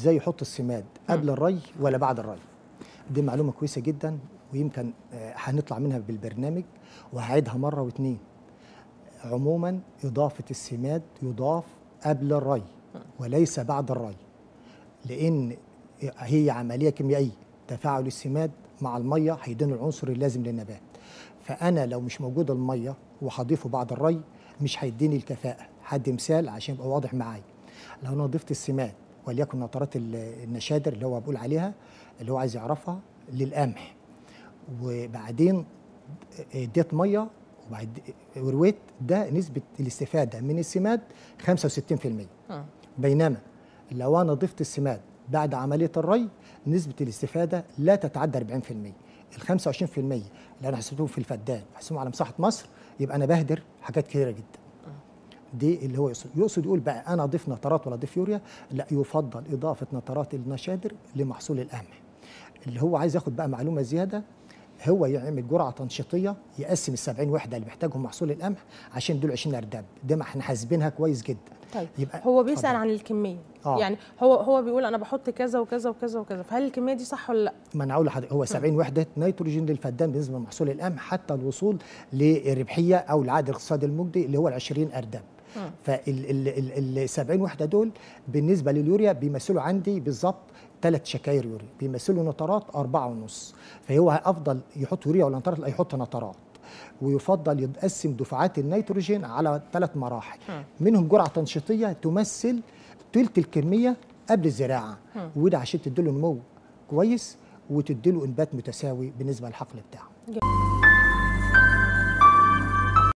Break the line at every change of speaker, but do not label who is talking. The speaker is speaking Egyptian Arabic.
ازاي يحط السماد قبل الري ولا بعد الري دي معلومه كويسه جدا ويمكن آه، هنطلع منها بالبرنامج وهعيدها مره واتنين عموما اضافه السماد يضاف قبل الري وليس بعد الري لان هي عمليه كيميائيه تفاعل السماد مع الميه هيدينا العنصر اللازم للنبات فانا لو مش موجود الميه وهضيفه بعد الري مش هيديني الكفاءه حد مثال عشان يبقى واضح معايا لو انا ضفت السماد وليكن نترات ال- النشادر اللي هو بقول عليها اللي هو عايز يعرفها للقمح وبعدين اديت ميه وبعد ورويت ده نسبه الاستفاده من السماد 65%
آه.
بينما لو انا ضفت السماد بعد عمليه الري نسبه الاستفاده لا تتعدى 40% ال 25% اللي انا حسبتهم في الفدان حسبتهم على مساحه مصر يبقى انا بهدر حاجات كثيره جدا دي اللي هو يقصد يقصد يقول بقى انا اضيف نترات ولا اضيف يوريا لا يفضل اضافه نترات النشادر لمحصول القمح اللي هو عايز ياخد بقى معلومه زياده هو يعمل جرعه تنشيطيه يقسم ال 70 وحده اللي محتاجهم محصول القمح عشان دول 20 ارداب ده ما احنا حاسبينها كويس جدا
طيب
يبقى
هو بيسال
اتفضل.
عن الكميه
آه.
يعني هو هو بيقول انا بحط كذا وكذا وكذا وكذا فهل الكميه دي صح ولا لا
ما انا اقول لحضرتك هو 70 وحده نيتروجين للفدان بالنسبه لمحصول القمح حتى الوصول للربحيه او العائد الاقتصادي المجدي اللي هو ال 20 ارداب فال ال 70 وحده دول بالنسبه لليوريا بيمثلوا عندي بالظبط ثلاث شكاير يوريا بيمثلوا نترات أربعة ونص فهو افضل يحط يوريا ولا نترات لا يحط نترات ويفضل يقسم دفعات النيتروجين على ثلاث مراحل منهم جرعه تنشيطيه تمثل ثلث الكميه قبل الزراعه وده عشان تديله نمو كويس وتديله انبات متساوي بالنسبه للحقل بتاعه